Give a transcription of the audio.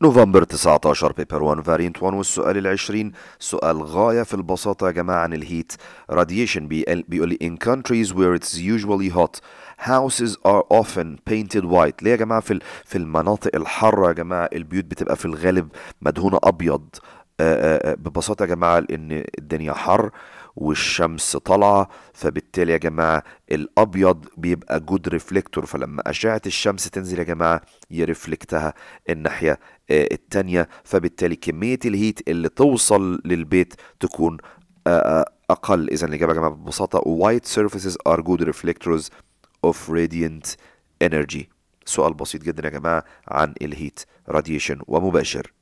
نوفمبر 19 بيبر 1 فارينت 1 والسؤال العشرين سؤال غاية في البساطة يا جماعة عن الهيت radiation بيقل- بيقول لي in countries where it's usually hot houses are often painted white ليه يا جماعة في ال- في المناطق الحارة يا جماعة البيوت بتبقى في الغالب مدهونة أبيض آه، آه، آه، ببساطة يا جماعة لأن الدنيا حر والشمس طالعة فبالتالي يا جماعة الأبيض بيبقى جود ريفليكتور فلما أشعة الشمس تنزل يا جماعة يرفلكتها الناحية آه، التانية فبالتالي كمية الهيت اللي توصل للبيت تكون آه، آه، أقل إذا الإجابة يا جماعة ببساطة white surfaces are good reflectors of radiant energy سؤال بسيط جدا يا جماعة عن الهيت radiation ومباشر